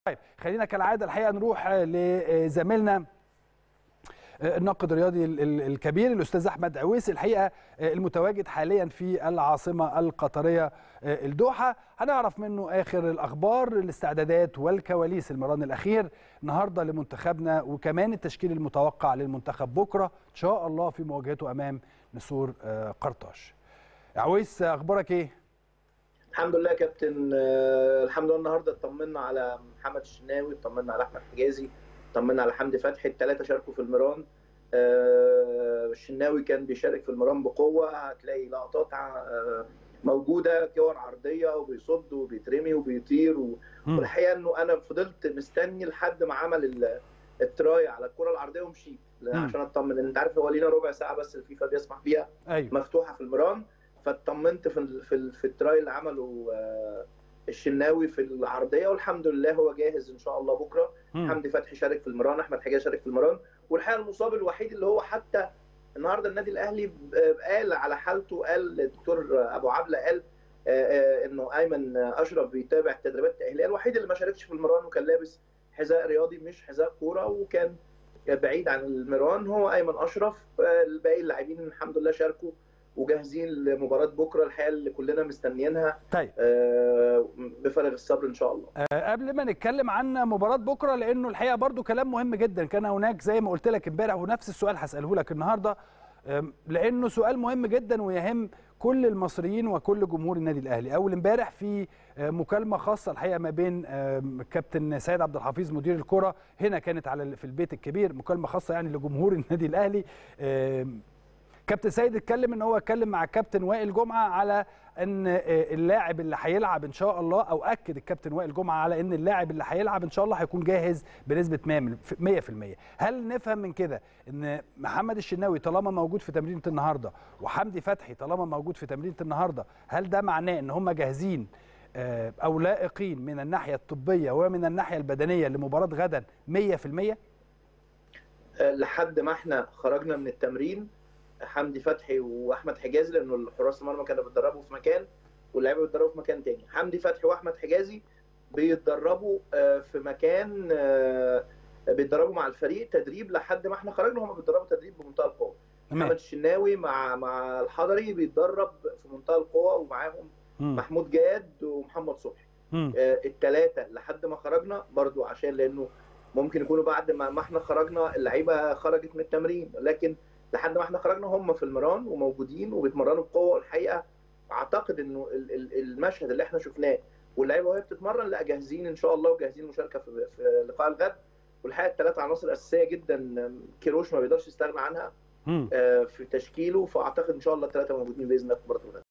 طيب خلينا كالعاده الحقيقه نروح لزميلنا الناقد الرياضي الكبير الاستاذ احمد عويس الحقيقه المتواجد حاليا في العاصمه القطريه الدوحه هنعرف منه اخر الاخبار الاستعدادات والكواليس المران الاخير النهارده لمنتخبنا وكمان التشكيل المتوقع للمنتخب بكره ان شاء الله في مواجهته امام نسور قرطاج عويس اخبارك ايه الحمد لله يا كابتن آه الحمد لله النهارده اطمنا على محمد الشناوي اطمنا على احمد حجازي اطمنا على حمدي فتحي الثلاثه شاركوا في المران آه الشناوي كان بيشارك في المران بقوه هتلاقي لقطات آه موجوده كور عرضيه وبيصد وبيترمي وبيطير و... والحقيقه انه انا فضلت مستني لحد ما عمل التراي على الكره العرضيه ومشيت عشان اطمن انت عارف هو لينا ربع ساعه بس الفيفا بيسمح بيها أيوة. مفتوحه في المران فاطمنت في في, في التراي اللي عمله الشناوي في العرضيه والحمد لله هو جاهز ان شاء الله بكره حمدي فتحي شارك في المران احمد حجاج شارك في المران والحقيقه المصاب الوحيد اللي هو حتى النهارده النادي الاهلي قال على حالته قال الدكتور ابو عبله قال انه ايمن اشرف بيتابع التدريبات التاهيليه الوحيد اللي ما شاركش في المران وكان لابس حذاء رياضي مش حذاء كوره وكان بعيد عن المران هو ايمن اشرف الباقي اللاعبين الحمد لله شاركوا وجاهزين لمباراه بكره الحقيقه اللي كلنا مستنيينها طيب آه بفارغ الصبر ان شاء الله آه قبل ما نتكلم عن مباراه بكره لانه الحقيقه برضو كلام مهم جدا كان هناك زي ما قلت لك امبارح ونفس السؤال هساله لك النهارده آه لانه سؤال مهم جدا ويهم كل المصريين وكل جمهور النادي الاهلي اول امبارح في مكالمه خاصه الحقيقه ما بين كابتن سيد عبد الحفيظ مدير الكره هنا كانت على في البيت الكبير مكالمه خاصه يعني لجمهور النادي الاهلي كابتن سيد اتكلم ان هو اتكلم مع الكابتن وائل جمعه على ان اللاعب اللي هيلعب ان شاء الله او اكد الكابتن وائل جمعه على ان اللاعب اللي هيلعب ان شاء الله هيكون جاهز بنسبه 100% هل نفهم من كده ان محمد الشناوي طالما موجود في تمرينه النهارده وحمدي فتحي طالما موجود في تمرينه النهارده هل ده معناه ان هم جاهزين او لائقين من الناحيه الطبيه ومن الناحيه البدنيه لمباراه غدا 100% لحد ما احنا خرجنا من التمرين حمدي فتحي واحمد حجازي لانه حراس المرمى كانوا بيتدربوا في مكان واللعيبه بيتدربوا في مكان تاني حمدي فتحي واحمد حجازي بيتدربوا في مكان بيتدربوا مع الفريق تدريب لحد ما احنا خرجنا هم بيتدربوا تدريب بمنتهى القوه محمد الشناوي مع مع الحضري بيتدرب في منتهى القوه ومعاهم م. محمود جاد ومحمد صبحي الثلاثه لحد ما خرجنا برضو عشان لانه ممكن يكونوا بعد ما احنا خرجنا اللعيبه خرجت من التمرين لكن لحد ما احنا خرجنا هم في المران وموجودين وبيتمرنوا بقوه الحقيقه اعتقد انه المشهد اللي احنا شفناه واللعيبه وهي بتتمرن لا جاهزين ان شاء الله وجاهزين المشاركه في, في لقاء الغد والحقيقه الثلاث عناصر اساسيه جدا كيروش ما بيقدرش يستغنى عنها في تشكيله فاعتقد ان شاء الله الثلاثه موجودين باذن الله في مباراه الغد